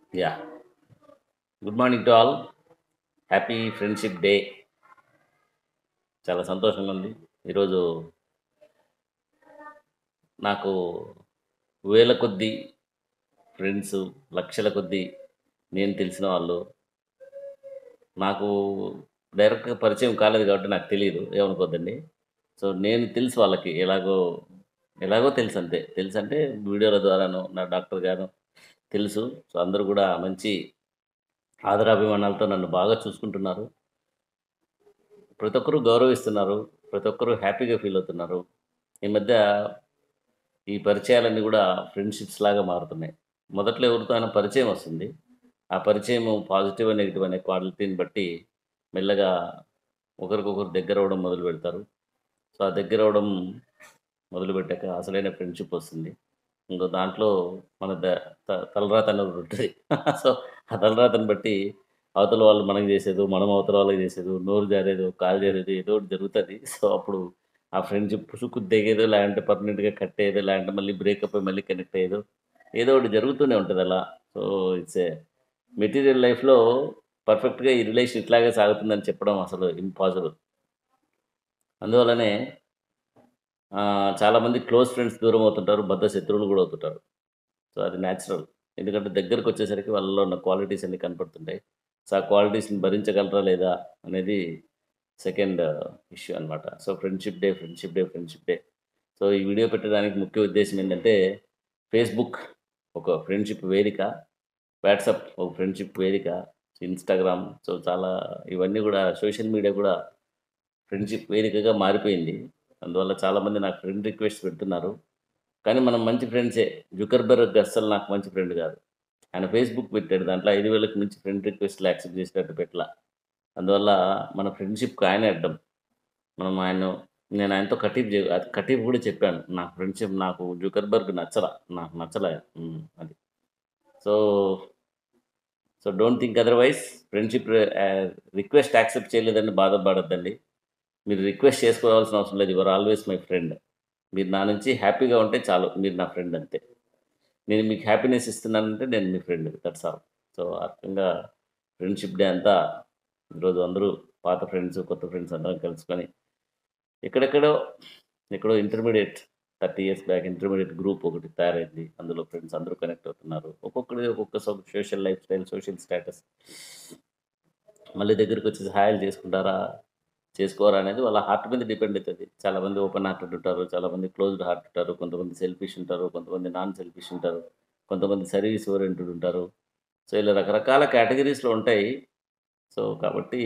yeah good morning to all happy friendship day చాలా సంతోషంగా ఉంది ఈరోజు నాకు వేల కొద్దీ ఫ్రెండ్స్ లక్షల కొద్దీ నేను తెలిసిన వాళ్ళు నాకు డైరెక్ట్గా పరిచయం కాలేదు కాబట్టి నాకు తెలియదు ఏమనుకోద్దండి సో నేను తెలుసు వాళ్ళకి ఎలాగో ఎలాగో తెలుసు అంతే తెలుసు అంటే వీడియోల ద్వారాను నా డాక్టర్ గారు తెలుసు సో అందరూ కూడా మంచి ఆదరాభిమానాలతో నన్ను బాగా చూసుకుంటున్నారు ప్రతి ఒక్కరూ గౌరవిస్తున్నారు ప్రతి ఒక్కరూ హ్యాపీగా ఫీల్ అవుతున్నారు ఈ మధ్య ఈ పరిచయాలన్నీ కూడా ఫ్రెండ్షిప్స్ లాగా మారుతున్నాయి మొదట్లో ఎవరితో అయినా పరిచయం వస్తుంది ఆ పరిచయం పాజిటివ్ నెగిటివ్ అనే క్వాలిటీని బట్టి మెల్లగా ఒకరికొకరు దగ్గర అవ్వడం మొదలు పెడతారు సో ఆ దగ్గర అవ్వడం మొదలు పెట్టాక అసలైన ఫ్రెండ్షిప్ వస్తుంది ఇంకో దాంట్లో మన ద- త- తలరాత అనేది ఒకటి ఉంటుంది సో ఆ తలరాతను బట్టి అవతల వాళ్ళు మనకి చేసేది మనం అవతల వాళ్ళకి చేసేది నోరు జారేది కాలు జారేది ఏదో ఒకటి జరుగుతుంది సో అప్పుడు ఆ ఫ్రెండ్షిప్ పుసుకు దిగేదో లేదంటే పర్మనెంట్గా కట్ అయ్యేదో లేదంటే మళ్ళీ బ్రేకప్ అయ్యి మళ్ళీ కనెక్ట్ అయ్యేదో ఏదో ఒకటి జరుగుతూనే ఉంటుంది అలా సో ఇట్స్ ఏ మెటీరియల్ లైఫ్లో పర్ఫెక్ట్గా ఈ రిలేషన్ ఇట్లాగే సాగుతుందని చెప్పడం అసలు ఇంపాసిబుల్ అందువల్లనే ఆ, చాలామంది క్లోజ్ ఫ్రెండ్స్ దూరం అవుతుంటారు బద్ద శత్రువులు కూడా అవుతుంటారు సో అది న్యాచురల్ ఎందుకంటే దగ్గరకు వచ్చేసరికి వాళ్ళలో ఉన్న క్వాలిటీస్ అన్ని కనపడుతుంటాయి సో ఆ క్వాలిటీస్ని భరించగలరా లేదా అనేది సెకండ్ ఇష్యూ అన్నమాట so friendship day friendship day friendship day so ఈ వీడియో పెట్టడానికి ముఖ్య ఉద్దేశం ఏంటంటే ఫేస్బుక్ ఒక ఫ్రెండ్షిప్ వేదిక వాట్సాప్ ఒక ఫ్రెండ్షిప్ వేదిక ఇన్స్టాగ్రామ్ సో చాలా ఇవన్నీ కూడా సోషల్ మీడియా కూడా ఫ్రెండ్షిప్ వేదికగా మారిపోయింది అందువల్ల చాలామంది నాకు ఫ్రెండ్ రిక్వెస్ట్ పెడుతున్నారు కానీ మనం మంచి ఫ్రెండ్సే జుకర్బర్గ్ అస్సలు నాకు మంచి ఫ్రెండ్ కాదు ఆయన ఫేస్బుక్ పెట్టాడు దాంట్లో ఐదు వేలకు మించి ఫ్రెండ్ రిక్వెస్ట్లు యాక్సెప్ట్ చేసినట్టు పెట్టలా అందువల్ల మన ఫ్రెండ్షిప్కి ఆయన అడ్డం మనం ఆయన నేను ఆయనతో కటీఫ్ చే అది కటీఫ్ కూడా చెప్పాను నా ఫ్రెండ్షిప్ నాకు జుకర్బర్గ్ నచ్చలా నాకు నచ్చలే ఉమ్, అది so so don't think otherwise friendship request accept చేయలేదని బాధపడద్దండి మీరు రిక్వెస్ట్ చేసుకోవాల్సిన అవసరం లేదు యువర్ ఆల్వేస్ మై ఫ్రెండ్ మీరు నా నుంచి హ్యాపీగా ఉంటే చాలు మీరు నా ఫ్రెండ్ అంతే నేను మీకు హ్యాపీనెస్ ఇస్తున్నానంటే నేను మీ ఫ్రెండ్ దట్స్ ఆల్ సో ఆ రకంగా ఫ్రెండ్షిప్ డే అంతా ఈరోజు అందరూ పాత ఫ్రెండ్స్ కొత్త ఫ్రెండ్స్ అందరం కలుసుకొని ఎక్కడెక్కడో ఎక్కడో intermediate thirty years back intermediate group ఒకటి తయారైంది అందులో ఫ్రెండ్స్ అందరూ కనెక్ట్ అవుతున్నారు ఒక్కొక్కరిది ఒక్కొక్క social lifestyle social status మళ్ళీ దగ్గరికి వచ్చేసి హాయిలు చేసుకుంటారా చేసుకోరా అనేది వాళ్ళ హార్ట్ మీద డిపెండ్ అవుతుంది చాలామంది ఓపెన్ హార్టెడ్ ఉంటారు చాలామంది క్లోజ్డ్ హార్ట్ ఉంటారు కొంతమంది సెల్ఫిష్ ఉంటారు కొంతమంది నాన్ సెల్ఫిష్ ఉంటారు కొంతమంది సర్వీస్ ఓరియంటెడ్ ఉంటారు సో ఇలా రకరకాల కేటగిరీస్లో ఉంటాయి సో కాబట్టి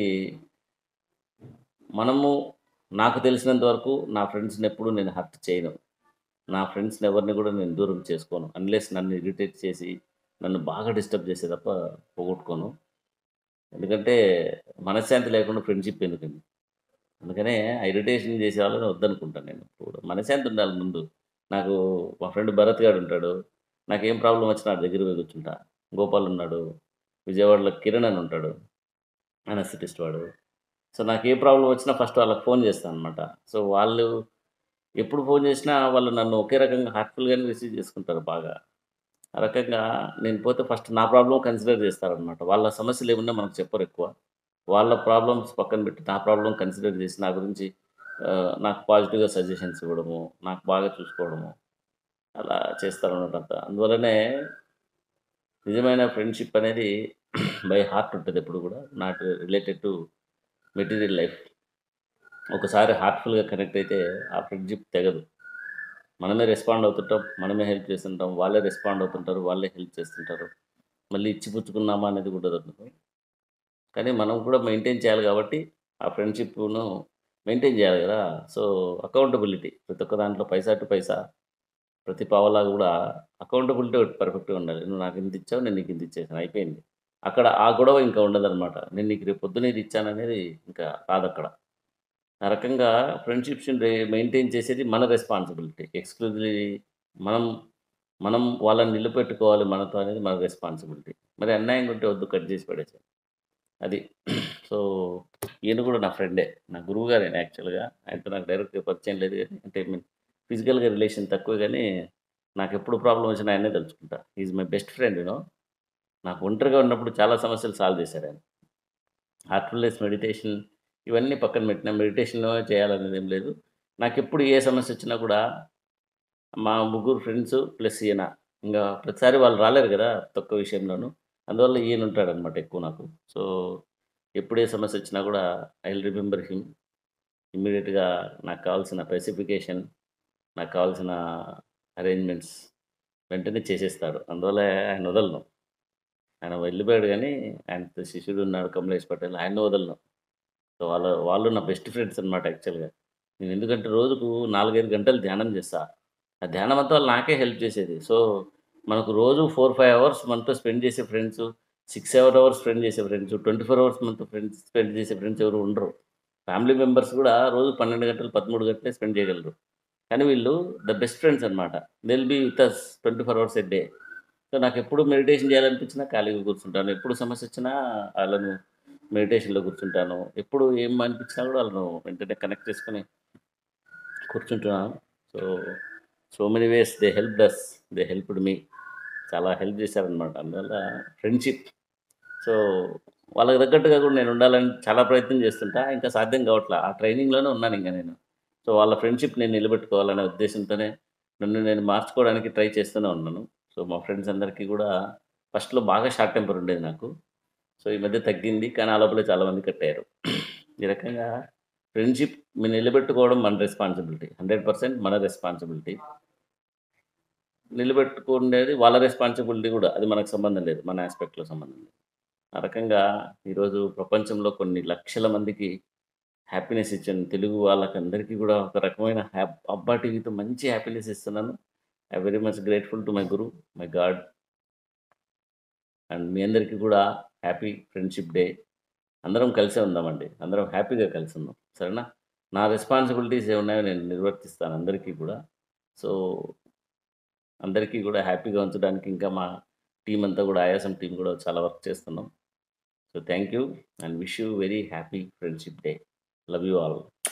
మనము నాకు తెలిసినంత వరకు నా ఫ్రెండ్స్ని ఎప్పుడు నేను హర్ట్ చేయను నా ఫ్రెండ్స్ని ఎవరిని కూడా నేను దూరం చేసుకోను అన్లెస్ నన్ను ఇరిటేట్ చేసి నన్ను బాగా డిస్టర్బ్ చేసే తప్ప పోగొట్టుకోను ఎందుకంటే మనశ్శాంతి లేకుండా ఫ్రెండ్షిప్ ఎందుకండి అందుకనే ఆ ఇరిటేషన్ చేసే వాళ్ళని వద్దనుకుంటాను నేను ఇప్పుడు మనశ్శాంతి ఉండాలి ముందు నాకు మా ఫ్రెండ్ భరత్ గారు ఉంటాడు నాకు ఏం ప్రాబ్లం వచ్చినా నా దగ్గర పోయి కూర్చుంటా గోపాల్ ఉన్నాడు విజయవాడలో కిరణ్ అని ఉంటాడు అనస్థిటిస్ట్ వాడు సో నాకు ఏ ప్రాబ్లం వచ్చినా ఫస్ట్ వాళ్ళకి ఫోన్ చేస్తాను అనమాట సో వాళ్ళు ఎప్పుడు ఫోన్ చేసినా వాళ్ళు నన్ను ఒకే రకంగా హార్ట్ఫుల్గానే రిసీవ్ చేసుకుంటారు బాగా ఆ రకంగా నేను పోతే ఫస్ట్ నా ప్రాబ్లం కన్సిడర్ చేస్తారనమాట వాళ్ళ సమస్యలు ఏమున్నా మనకు చెప్పరు ఎక్కువ వాళ్ళ ప్రాబ్లమ్స్ పక్కన పెట్టి నా ప్రాబ్లం కన్సిడర్ చేసి నా గురించి ఆ, నాకు పాజిటివ్గా సజెషన్స్ ఇవ్వడము నాకు బాగా చూసుకోవడము అలా చేస్తారన్నమాట అంతా అందువల్లనే నిజమైన ఫ్రెండ్షిప్ అనేది బై హార్ట్ ఉంటుంది ఎప్పుడు కూడా not related to material life ఒకసారి హార్ట్ఫుల్గా కనెక్ట్ అయితే ఆ ఫ్రెండ్షిప్ తెగదు మనమే రెస్పాండ్ అవుతుంటాం మనమే హెల్ప్ చేస్తుంటాం వాళ్ళే రెస్పాండ్ అవుతుంటారు వాళ్ళే హెల్ప్ చేస్తుంటారు మళ్ళీ ఇచ్చిపుచ్చుకున్నామా అనేది కూడా దొరకదు కానీ మనం కూడా మెయింటైన్ చేయాలి కాబట్టి ఆ ఫ్రెండ్షిప్ను మెయింటైన్ చేయాలి కదా సో అకౌంటబిలిటీ ప్రతి ఒక్క దాంట్లో పైసా టు పైసా ప్రతి పావలా కూడా అకౌంటబిలిటీ ఒకటి పర్ఫెక్ట్గా ఉండాలి నువ్వు నాకు ఇంత ఇచ్చావు నేను నీకు ఇంత ఇచ్చేసాను అయిపోయింది అక్కడ ఆ గొడవ ఇంకా ఉండదన్నమాట నేను నీకు రేపు పొద్దున ఇది ఇచ్చాననేది ఇంకా కాదు అక్కడ ఆ రకంగా ఫ్రెండ్షిప్స్ని మెయింటైన్ చేసేది మన రెస్పాన్సిబిలిటీ ఎక్స్క్లూజివ్లీ మనం మనం వాళ్ళని నిలబెట్టుకోవాలి మనతో అనేది మన రెస్పాన్సిబిలిటీ మరి అన్యాయంగా ఉంటే వద్దు కట్ చేసి పడేసాను అది సో ఈయన కూడా నా ఫ్రెండే నా గురువు గారే యాక్చువల్గా ఆయనతో నాకు డైరెక్ట్గా పరిచయం లేదు కానీ అంటే మీన్ ఫిజికల్గా రిలేషన్ తక్కువ కానీ నాకు ఎప్పుడు ప్రాబ్లం వచ్చినా ఆయనే తలుచుకుంటా is my best friend you know నాకు ఒంటరిగా ఉన్నప్పుడు చాలా సమస్యలు సాల్వ్ చేశారు ఆయన హార్ట్ఫుల్నెస్ మెడిటేషన్ ఇవన్నీ పక్కన పెట్టిన మెడిటేషన్ చేయాలనేది ఏం లేదు నాకు ఎప్పుడు ఏ సమస్య వచ్చినా కూడా మా ముగ్గురు ఫ్రెండ్స్ ప్లస్ ఈయన ఇంకా ప్రతిసారి వాళ్ళు రాలేరు కదా తక్కువ విషయంలోనూ అందువల్ల ఈయన ఉంటాడు అనమాట ఎక్కువ నాకు సో ఎప్పుడు ఏ సమస్య వచ్చినా కూడా ఐ విల్ రిమెంబర్ హిమ్ ఇమ్మీడియట్గా నాకు కావాల్సిన స్పెసిఫికేషన్ నాకు కావాల్సిన అరేంజ్మెంట్స్ వెంటనే చేసేస్తాడు అందువల్ల ఆయన వదలను ఆయన వెళ్ళిపోయాడు కానీ ఆయన శిష్యుడు ఉన్నాడు కమలేష్ పటేల్ ఆయన వదలను సో వాళ్ళ వాళ్ళు నా బెస్ట్ ఫ్రెండ్స్ అనమాట యాక్చువల్గా నేను ఎందుకంటే రోజుకు నాలుగైదు గంటలు ధ్యానం చేస్తా ఆ ధ్యానం అంతా వాళ్ళు నాకే హెల్ప్ చేసేది సో మనకు రోజు ఫోర్ ఫైవ్ అవర్స్ మనతో స్పెండ్ చేసే friends six seven hours spend చేసే ఫ్రెండ్స్ ట్వంటీ ఫోర్ అవర్స్ మనతో ఫ్రెండ్స్ స్పెండ్ చేసే ఫ్రెండ్స్ ఎవరు ఉండరు ఫ్యామిలీ మెంబర్స్ కూడా రోజు పన్నెండు గంటలు పదమూడు గంటలే స్పెండ్ చేయగలరు కానీ వీళ్ళు ద బెస్ట్ ఫ్రెండ్స్ అనమాట will be with us twenty four hours a day so నాకు ఎప్పుడు మెడిటేషన్ చేయాలనిపించినా ఖాళీగా కూర్చుంటాను ఎప్పుడు సమస్య వచ్చినా వాళ్ళను మెడిటేషన్లో కూర్చుంటాను ఎప్పుడు ఏం అనిపించినా కూడా వాళ్ళను వెంటనే కనెక్ట్ చేసుకొని కూర్చుంటున్నాను so so many ways they help does they helped me చాలా హెల్ప్ చేశారనమాట అందువల్ల ఫ్రెండ్షిప్ సో వాళ్ళకి తగ్గట్టుగా కూడా నేను ఉండాలని చాలా ప్రయత్నం చేస్తుంటా ఇంకా సాధ్యం కావట్లే ఆ ట్రైనింగ్లోనే ఉన్నాను ఇంకా నేను సో వాళ్ళ ఫ్రెండ్షిప్ నేను నిలబెట్టుకోవాలనే ఉద్దేశంతోనే నన్ను నేను మార్చుకోవడానికి ట్రై చేస్తూనే ఉన్నాను సో మా ఫ్రెండ్స్ అందరికీ కూడా ఫస్ట్లో బాగా షార్ట్ టెంపర్ ఉండేది నాకు సో ఈ మధ్య తగ్గింది కానీ ఆ లోపలే చాలామంది కట్టారు ఈ రకంగా ఫ్రెండ్షిప్ మీరు నిలబెట్టుకోవడం మన రెస్పాన్సిబిలిటీ హండ్రెడ్ పర్సెంట్ మన రెస్పాన్సిబిలిటీ నిలబెట్టుకునేది వాళ్ళ రెస్పాన్సిబిలిటీ కూడా అది మనకు సంబంధం లేదు మన ఆస్పెక్ట్లో సంబంధం లేదు ఆ రకంగా ఈరోజు ప్రపంచంలో కొన్ని లక్షల మందికి హ్యాపీనెస్ ఇచ్చాను తెలుగు వాళ్ళకందరికీ కూడా ఒక రకమైన హ్యాప్ అబ్బా టీవీతో మంచి హ్యాపీనెస్ ఇస్తున్నాను I very much grateful to my guru my god and మీ అందరికీ కూడా హ్యాపీ ఫ్రెండ్షిప్ డే అందరం కలిసే ఉందామండి అందరం హ్యాపీగా కలిసి ఉందాం సరేనా నా రెస్పాన్సిబిలిటీస్ ఏమున్నాయో నేను నిర్వర్తిస్తాను అందరికీ కూడా సో అందరికీ కూడా హ్యాపీగా ఉంచడానికి ఇంకా మా టీం అంతా కూడా ఆయాసం టీం కూడా చాలా వర్క్ చేస్తున్నాం so thank you and wish you very happy friendship day love you all